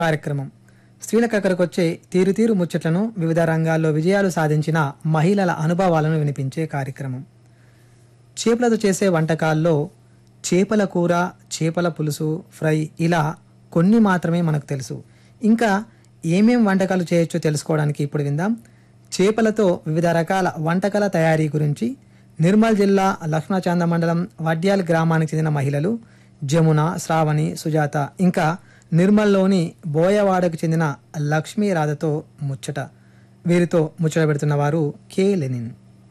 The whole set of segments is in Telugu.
కార్యక్రమం స్త్రీలకు అక్కడికి వచ్చే తీరు తీరు ముచ్చట్లను వివిధ రంగాల్లో విజయాలు సాధించిన మహిళల అనుభవాలను వినిపించే కార్యక్రమం చేపలతో చేసే వంటకాల్లో చేపల కూర చేపల పులుసు ఫ్రై ఇలా కొన్ని మాత్రమే మనకు తెలుసు ఇంకా ఏమేం వంటకాలు చేయొచ్చో తెలుసుకోవడానికి ఇప్పుడు విందాం చేపలతో వివిధ రకాల వంటకాల తయారీ గురించి నిర్మల్ జిల్లా లక్ష్మణచాంద మండలం వడ్యాల్ గ్రామానికి చెందిన మహిళలు జమున శ్రావణి సుజాత ఇంకా నిర్మల్లోని బోయవాడకు చెందిన లక్ష్మీ రాధతో ముచ్చట వీరితో ముచ్చట పెడుతున్న వారు కె లెనిన్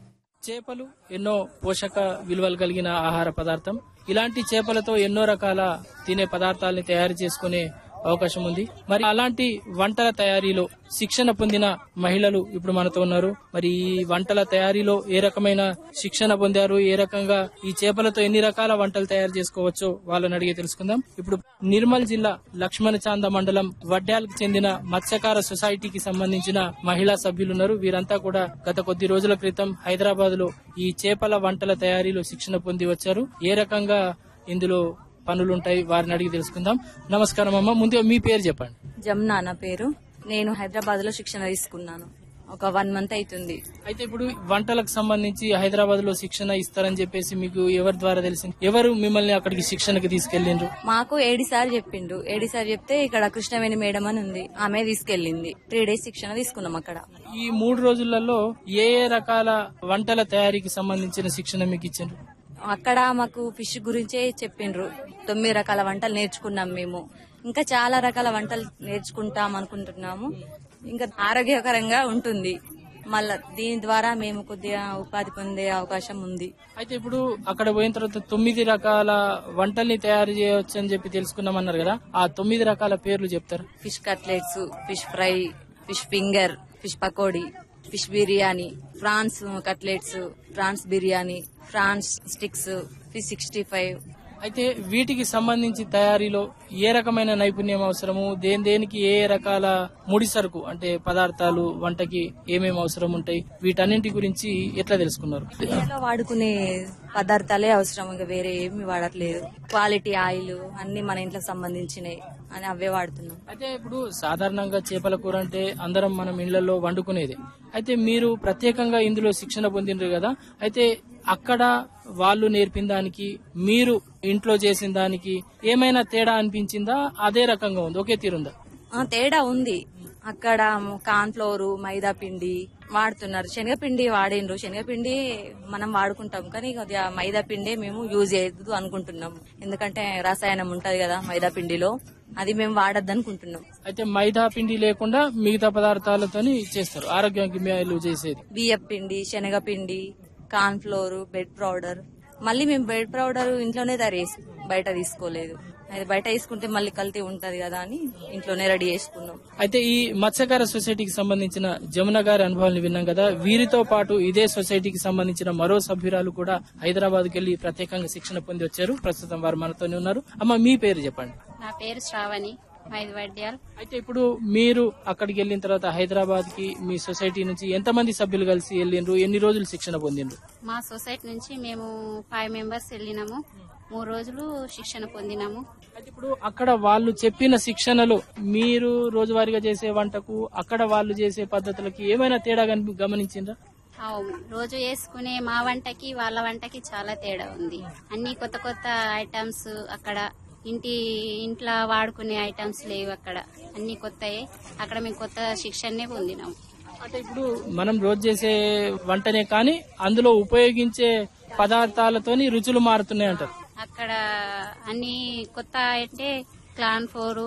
చేపలు ఎన్నో పోషక విలువలు కలిగిన ఆహార పదార్థం ఇలాంటి చేపలతో ఎన్నో రకాల తినే పదార్థాలని తయారు చేసుకునే అవకాశం ఉంది మరి అలాంటి వంటల తయారీలో శిక్షణ పొందిన మహిళలు ఇప్పుడు మనతో ఉన్నారు మరి ఈ వంటల తయారీలో ఏ రకమైన శిక్షణ పొందారు ఏ రకంగా ఈ చేపలతో ఎన్ని రకాల వంటలు తయారు చేసుకోవచ్చో వాళ్ళని అడిగి తెలుసుకుందాం ఇప్పుడు నిర్మల్ జిల్లా లక్ష్మణ చాంద మండలం వడ్డాల్కి చెందిన మత్స్యకార సొసైటీకి సంబంధించిన మహిళా సభ్యులు ఉన్నారు వీరంతా కూడా గత కొద్ది రోజుల క్రితం హైదరాబాద్ లో ఈ చేపల వంటల తయారీలో శిక్షణ పొంది వచ్చారు ఏ రకంగా ఇందులో పనులుంటాయి వారిని అడిగి తెలుసుకుందాం నమస్కారం అమ్మ ముందుగా మీ పేరు చెప్పండి జమునా నా పేరు నేను హైదరాబాద్ లో శిక్షణ తీసుకున్నాను ఒక వన్ మంత్ అవుతుంది అయితే ఇప్పుడు వంటలకు సంబంధించి హైదరాబాద్ లో శిక్షణ ఇస్తారని చెప్పేసి మీకు ఎవరి ద్వారా తెలిసింది ఎవరు మిమ్మల్ని అక్కడికి శిక్షణకి తీసుకెళ్లిండ్రు మాకు ఏడి సార్ చెప్పిండు ఏడి సార్ చెప్తే ఇక్కడ కృష్ణవేణి మేడం అని ఉంది ఆమె తీసుకెళ్ళింది త్రీ డేస్ శిక్షణ తీసుకున్నాం అక్కడ ఈ మూడు రోజులలో ఏ ఏ రకాల వంటల తయారీకి సంబంధించిన శిక్షణ మీకు ఇచ్చిండ్రు అక్కడ మాకు ఫిష్ గురించే చెప్పిండ్రు తొమ్మిది రకాల వంటలు నేర్చుకున్నాం మేము ఇంకా చాలా రకాల వంటలు నేర్చుకుంటాం అనుకుంటున్నాము ఇంకా ఆరోగ్యకరంగా ఉంటుంది మళ్ళా దీని ద్వారా మేము కొద్దిగా ఉపాధి పొందే అవకాశం ఉంది అయితే ఇప్పుడు అక్కడ పోయిన తర్వాత తొమ్మిది రకాల వంటల్ని తయారు చేయవచ్చు అని చెప్పి తెలుసుకున్నామన్నారు కదా ఆ తొమ్మిది రకాల పేర్లు చెప్తారు fish cutlets fish fry fish finger fish pakodi fish biryani prawns cutlets prawns biryani prawns sticks fish sixty five అయితే వీటికి సంబంధించి తయారీలో ఏ రకమైన నైపుణ్యం అవసరము దేని దేనికి ఏ ఏ రకాల ముడి సరుకు అంటే పదార్థాలు వంటకి ఏమేమి అవసరం ఉంటాయి వీటన్నింటి గురించి ఎట్లా తెలుసుకున్నారు ఇంట్లో వాడుకునే పదార్థాలే అవసరం ఇంకా వేరే ఏమి వాడట్లేదు క్వాలిటీ ఆయిల్ అన్ని మన ఇంట్లోకి సంబంధించినవి అని అవే వాడుతున్నాం అయితే ఇప్పుడు సాధారణంగా చేపల కూర అంటే అందరం మనం ఇళ్లలో వండుకునేది అయితే మీరు ప్రత్యేకంగా ఇందులో శిక్షణ పొందినరు కదా అయితే అక్కడ వాళ్ళు నేర్పిన దానికి మీరు ఇంట్లో చేసిన దానికి ఏమైనా తేడా అనిపించిందా అదే రకంగా ఉంది ఒకే తీరుందా ఆ, తేడా ఉంది అక్కడ కార్న్ ఫ్లోర్ మైదా పిండి వాడుతున్నారు శనగపిండి వాడిండ్రు శనగపిండి మనం వాడుకుంటాం కానీ కొద్దిగా మైదా పిండే మేము యూజ్ చేయదు అనుకుంటున్నాం ఎందుకంటే రసాయనం ఉంటది కదా మైదా పిండిలో అది మేము వాడద్దు అనుకుంటున్నాం అయితే మైదా పిండి లేకుండా మిగతా పదార్థాలతోని చేస్తారు ఆరోగ్యానికి మేలు చేసేది బియ్యం పిండి శనగపిండి కార్న్ ఫ్లోర్ బెడ్ పౌడర్ మళ్ళీ మేము బెడ్ పౌడర్ ఇంట్లోనే తయారు చేసి బయట తీసుకోలేదు అది బయట తీసుకుంటే మళ్ళీ కల్తీ ఉంటది కదా అని ఇంట్లోనే రెడీ చేసుకున్నాం అయితే ఈ మత్స్యకార సొసైటీకి సంబంధించిన జమున గారి అనుభవాలను విన్నాం కదా వీరితో పాటు ఇదే సొసైటీకి సంబంధించిన మరో సభ్యురాలు కూడా హైదరాబాద్ కెళ్లి ప్రత్యేకంగా శిక్షణ పొంది వచ్చారు ప్రస్తుతం వారు మనతోనే ఉన్నారు అమ్మ మీ పేరు చెప్పండి నా పేరు శ్రావణి ఐదు వడ్డ్యాల్ అయితే ఇప్పుడు మీరు అక్కడికి వెళ్ళిన తర్వాత హైదరాబాద్ కి మీ సొసైటీ నుంచి ఎంతమంది సభ్యులు కలిసి వెళ్ళిండ్రు ఎన్ని రోజులు శిక్షణ పొందిండ్రు మా సొసైటీ నుంచి మేము ఫైవ్ మెంబర్స్ వెళ్ళినాము మూడు రోజులు శిక్షణ పొందినాము అయితే ఇప్పుడు అక్కడ వాళ్ళు చెప్పిన శిక్షణలో మీరు రోజువారీగా చేసే వంటకు అక్కడ వాళ్ళు చేసే పద్ధతులకి ఏమైనా తేడా గని- గమనించిండ్రా అవును రోజు వేసుకునే మా వంటకి వాళ్ళ వంటకి చాలా తేడా ఉంది అన్ని కొత్త కొత్త ఐటమ్స్ అక్కడ ఇంటి ఇంట్లో వాడుకునే ఐటమ్స్ లేవు అక్కడ అన్ని కొత్తయే అక్కడ మేము కొత్త శిక్షణనే పొందినాము అంటే ఇప్పుడు మనం రోజు చేసే వంటనే కానీ అందులో ఉపయోగించే పదార్థాలతోని రుచులు మారుతున్నాయి అంటారు అక్కడ అన్ని కొత్త అంటే క్లాన్ ఫ్లోర్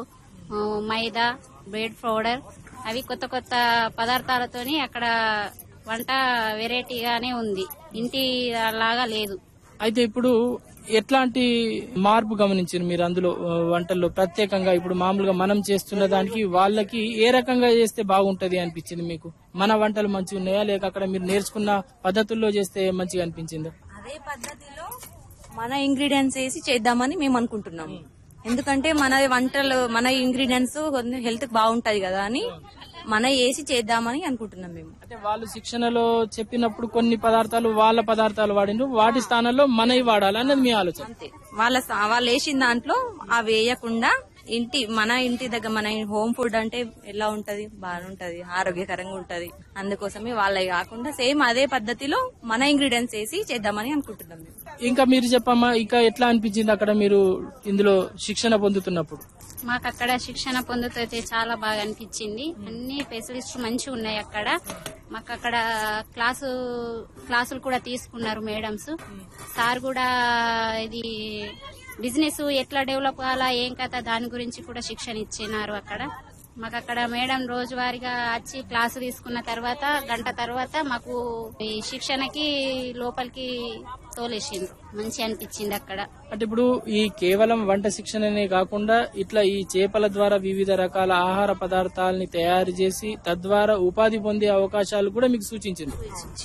మైదా బ్రెడ్ పౌడర్ అవి కొత్త కొత్త పదార్థాలతోని అక్కడ వంట వెరైటీగానే ఉంది ఇంటి లాగా లేదు అయితే ఇప్పుడు ఎట్లాంటి మార్పు గమనించారు మీరు అందులో ఆ, వంటల్లో ప్రత్యేకంగా ఇప్పుడు మామూలుగా మనం చేస్తున్న దానికి వాళ్ళకి ఏ రకంగా చేస్తే బాగుంటది అనిపించింది మీకు మన వంటలు మంచిగా ఉన్నాయా లేక అక్కడ మీరు నేర్చుకున్న పద్ధతుల్లో చేస్తే మంచిగా అనిపించిందా అదే పద్ధతిలో మన ఇంగ్రీడియంట్స్ వేసి చేద్దామని మేము అనుకుంటున్నాము ఎందుకంటే మన వంటలు మన ఇంగ్రీడియంట్స్ హెల్త్ బాగుంటది కదా అని మన వేసి చేద్దామని అనుకుంటున్నాం మేము అంటే వాళ్ళు శిక్షణలో చెప్పినప్పుడు కొన్ని పదార్థాలు వాళ్ళ పదార్థాలు వాడిండ్రు వాటి స్థానంలో మనవి వాడాలి అనేది మీ ఆలోచన అంతే వాళ్ళ స- వాళ్ళు వేసిన దాంట్లో అవి వేయకుండా ఇంటి మన ఇంటి దగ్గర మన హోమ్ ఫుడ్ అంటే ఎలా ఉంటది బాగుంటది ఆరోగ్యకరంగా ఉంటది అందుకోసమే వాళ్ళవి కాకుండా సేమ్ అదే పద్ధతిలో మన ఇంగ్రీడియంట్స్ వేసి చేద్దామని అనుకుంటున్నాం మేము ఇంకా మీరు చెప్పమ్మా ఇంకా ఎట్లా అనిపించింది అక్కడ మీరు ఇందులో శిక్షణ పొందుతున్నప్పుడు మాకు అక్కడ శిక్షణ పొందుతైతే చాలా బాగా అనిపించింది అన్ని ఫెసిలిటీస్ మంచిగా ఉన్నాయి అక్కడ మాకు అక్కడ క్లాసు క్లాసులు కూడా తీసుకున్నారు మేడమ్స్ సార్ కూడా ఇది బిజినెస్ ఎట్లా డెవలప్ కావాలా ఏం కథ దాని గురించి కూడా శిక్షణ ఇచ్చినారు అక్కడ మాకు అక్కడ మేడం రోజువారీగా వచ్చి క్లాసు తీసుకున్న తర్వాత గంట తర్వాత మాకు ఈ శిక్షణకి లోపలికి తోలేసిండ్రు మంచి అనిపించింది అక్కడ అంటే ఇప్పుడు ఈ కేవలం వంట శిక్షణనే కాకుండా ఇట్లా ఈ చేపల ద్వారా వివిధ రకాల ఆహార పదార్థాలని తయారు చేసి తద్వారా ఉపాధి పొందే అవకాశాలు కూడా మీకు సూచించింది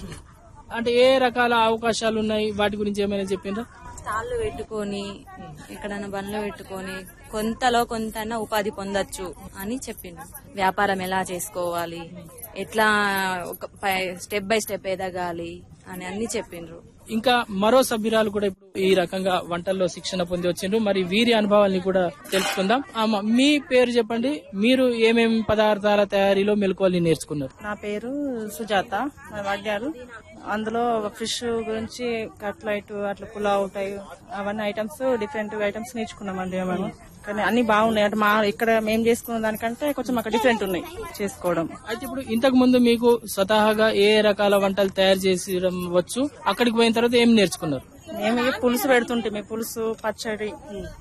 అంటే ఏ రకాల అవకాశాలు ఉన్నాయి వాటి గురించి ఏమైనా చెప్పిండ్రా స్టాళ్ళు పెట్టుకొని ఎక్కడైనా బండ్లు పెట్టుకొని కొంతలో కొంత ఉపాధి పొందొచ్చు అని చెప్పిండు వ్యాపారం ఎలా చేసుకోవాలి ఎట్లా ఒక స్టెప్ బై స్టెప్ ఎదగాలి అని అన్ని చెప్పిండ్రు ఇంకా మరో సభ్యురాలు కూడా ఇప్పుడు ఈ రకంగా వంటల్లో శిక్షణ పొంది వచ్చిండ్రు మరి వీరి అనుభవాల్ని కూడా తెలుసుకుందాం ఆమా, మీ పేరు చెప్పండి మీరు ఏమేం పదార్థాల తయారీలో మెలకువల్ని నేర్చుకున్నారు నా పేరు సుజాత మా వడ్డారు అందులో ఫిష్ గురించి కట్లైట్ అట్లా పులావ్ ఉంటాయి అవన్నీ ఐటమ్స్ డిఫరెంట్ ఐటమ్స్ నేర్చుకున్నామండి మేము కానీ అన్ని బాగున్నాయి అంటే మా ఇక్కడ మేము చేసుకున్న దానికంటే కొంచెం అక్కడ డిఫరెంట్ ఉన్నాయి చేసుకోవడం అయితే ఇప్పుడు ఇంతకు ముందు మీకు స్వతహాగా ఏ రకాల వంటలు తయారు చేసి వచ్చు అక్కడికి పోయిన తర్వాత ఏం నేర్చుకున్నారు మేము ఇక పులుసు పెడుతుంటే పులుసు పచ్చడి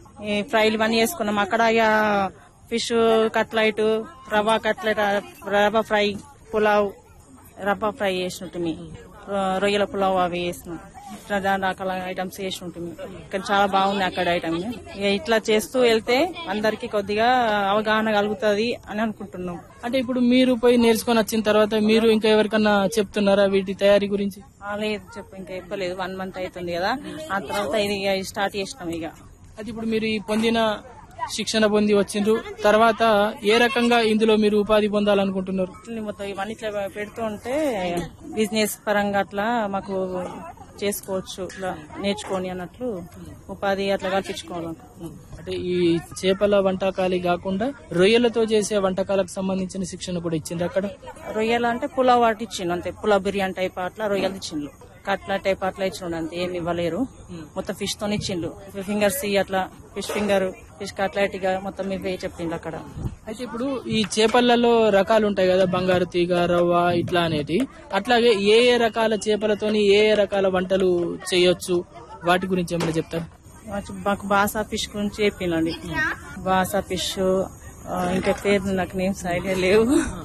ఈ ఫ్రైలు ఇవన్నీ వేసుకున్నాం అక్కడ ఇక ఫిష్ కట్లైట్ రవ్వ కట్లైట్ రవ్వ ఫ్రై పులావ్ రవ్వ ఫ్రై చేసినట్టు రొయ్యల పులావ్ అవి వేసినాం ఇట్లా దాని రకాల ఐటమ్స్ వేసి ఉంటుంది కానీ చాలా బాగుంది అక్కడ ఐటమ్ ఇక ఇట్లా చేస్తూ వెళ్తే అందరికి కొద్దిగా అవగాహన కలుగుతుంది అని అనుకుంటున్నాం అంటే ఇప్పుడు మీరు పోయి నేర్చుకొని వచ్చిన తర్వాత మీరు ఇంకా ఎవరికన్నా చెప్తున్నారా వీటి తయారీ గురించి ఆ, లేదు చెప్పు ఇంకా చెప్పలేదు వన్ మంత్ అవుతుంది కదా ఆ తర్వాత ఇది ఇక స్టార్ట్ చేసినాం ఇక అయితే ఇప్పుడు మీరు ఈ పొందిన శిక్షణ పొంది వచ్చిండ్రు తర్వాత ఏ రకంగా ఇందులో మీరు ఉపాధి పొందాలనుకుంటున్నారు ఇట్లని మొత్తం ఇవన్నీ ఇట్లా పెడుతూ ఉంటే బిజినెస్ పరంగా అట్లా మాకు చేసుకోవచ్చు ఇట్లా నేర్చుకొని అన్నట్లు ఉపాధి అట్లా కల్పించుకోవాలనుకుంటున్నాం అంటే ఈ చేపల వంటకాలే కాకుండా రొయ్యలతో చేసే వంటకాలకు సంబంధించిన శిక్షణ కూడా ఇచ్చిండ్రు అక్కడ రొయ్యలు అంటే పులావ్ వాటి ఇచ్చిండు అంతే పులావ్ బిర్యానీ టైప్ అట్లా రొయ్యలు ఇచ్చిండు కట్ల టైప్ అట్లా ఇచ్చిండు అంతే ఏమి ఇవ్వలేరు మొత్తం ఫిష్ తోని ఇచ్చిండు ఫింగర్స్ అట్లా ఫిష్ ఫింగర్ ఫిష్ కట్లైట్ గా మొత్తం ఇవే చెప్పిండు అక్కడ అయితే ఇప్పుడు ఈ చేపలలో రకాలు ఉంటాయి కదా బంగారు తీగ రవ్వ ఇట్లా అనేటి అట్లాగే ఏ ఏ రకాల చేపలతోని ఏ ఏ రకాల వంటలు చేయొచ్చు వాటి గురించి ఏమైనా చెప్తారు మాకు- మాకు బాసా ఫిష్ గురించి చెప్పిండండి బాసా ఫిష్ ఆ, ఇంకా పేరు నాకు నేమ్స్ ఐడియా లేవు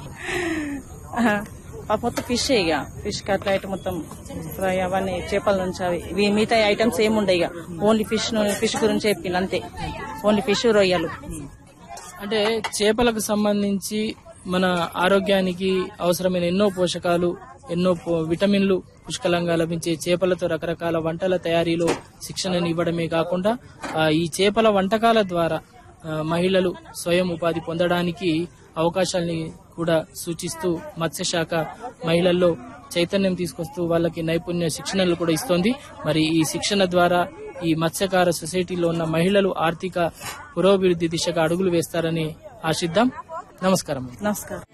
ఆ, మొత్తం ఫిష్ ఇక ఫిష్ కట్లైట్ మొత్తం ఫ్రై అవన్నీ చేపల నుంచి అవి ఇవి మిగతా ఐటమ్స్ ఏముండయి ఇక ఓన్లీ ఫిష్ ఫిష్ గురించి చెప్పిండు అంతే ఓన్లీ ఫిష్ రొయ్యలు అంటే చేపలకు సంబంధించి మన ఆరోగ్యానికి అవసరమైన ఎన్నో పోషకాలు ఎన్నో పో- విటమిన్లు పుష్కలంగా లభించే చేపలతో రకరకాల వంటల తయారీలో శిక్షణను ఇవ్వడమే కాకుండా ఆ, ఈ చేపల వంటకాల ద్వారా ఆ, మహిళలు స్వయం ఉపాధి పొందడానికి అవకాశాలని కూడా సూచిస్తూ మత్స్యశాఖ మహిళల్లో చైతన్యం తీసుకొస్తూ వాళ్ళకి నైపుణ్య శిక్షణలు కూడా ఇస్తోంది మరి ఈ శిక్షణ ద్వారా ఈ మత్స్యకార సొసైటీలో ఉన్న మహిళలు ఆర్థిక పురోభివృద్ధి దిశగా అడుగులు వేస్తారని ఆశిద్దాం నమస్కారం నమస్కారం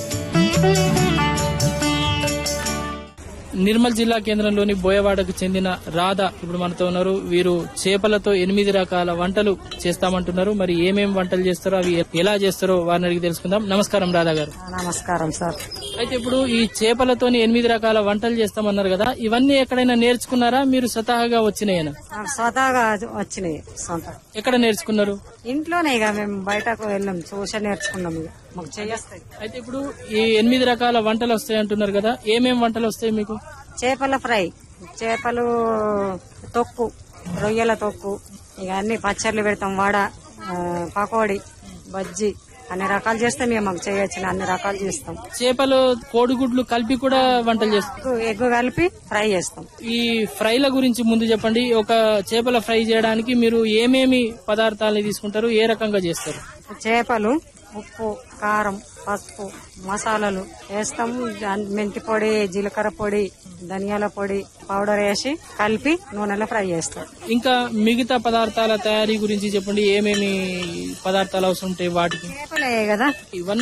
నిర్మల్ జిల్లా కేంద్రంలోని బోయవాడకు చెందిన రాధ ఇప్పుడు మనతో ఉన్నారు వీరు చేపలతో ఎనిమిది రకాల వంటలు చేస్తామంటున్నారు మరి ఏమేం వంటలు చేస్తారో అవి ఎలా చేస్తారో వారిని అడిగి తెలుసుకుందాం నమస్కారం రాధా గారు నమస్కారం సార్ అయితే ఇప్పుడు ఈ చేపలతోని ఎనిమిది రకాల వంటలు చేస్తామన్నారు కదా ఇవన్నీ ఎక్కడైనా నేర్చుకున్నారా మీరు స్వతహాగా వచ్చినాయనా నాకు స్వతహాగా వచ్చినాయి సొంత ఎక్కడ నేర్చుకున్నారు ఇంట్లోనే ఇక మేము బయటకు వెళ్ళాం చూసి నేర్చుకున్నాం ఇక మాకు చేస్తాయి అయితే ఇప్పుడు ఈ ఎనిమిది రకాల వంటలు వస్తాయి అంటున్నారు కదా ఏమేం వంటలు వస్తాయి మీకు చేపల ఫ్రై చేపలు తొక్కు రొయ్యల తొక్కు ఇక అన్ని పచ్చళ్ళు పెడతాం వడ ఆ, పకోడీ బజ్జీ అన్ని రకాలు చేస్తే మేము మాకు చేయొచ్చు అన్ని రకాలు చేస్తాం చేపలు కోడిగుడ్లు కలిపి కూడా వంటలు చేస్తారు ఎగ్గు ఎగ్గు కలిపి ఫ్రై చేస్తాం ఈ ఫ్రైల గురించి ముందు చెప్పండి ఒక చేపల ఫ్రై చేయడానికి మీరు ఏమేమి పదార్థాలని తీసుకుంటారు ఏ రకంగా చేస్తారు చేపలు ఉప్పు కారం పసుపు మసాలాలు వేస్తాము దాన్- మెంతి పొడి జీలకర్ర పొడి ధనియాల పొడి పౌడర్ వేసి కలిపి నూనెలో ఫ్రై చేస్తాం ఇంకా మిగతా పదార్థాల తయారీ గురించి చెప్పండి ఏమేమి పదార్థాలు అవసరం ఉంటాయి వాటికి చేపలే కదా ఇవన్నీ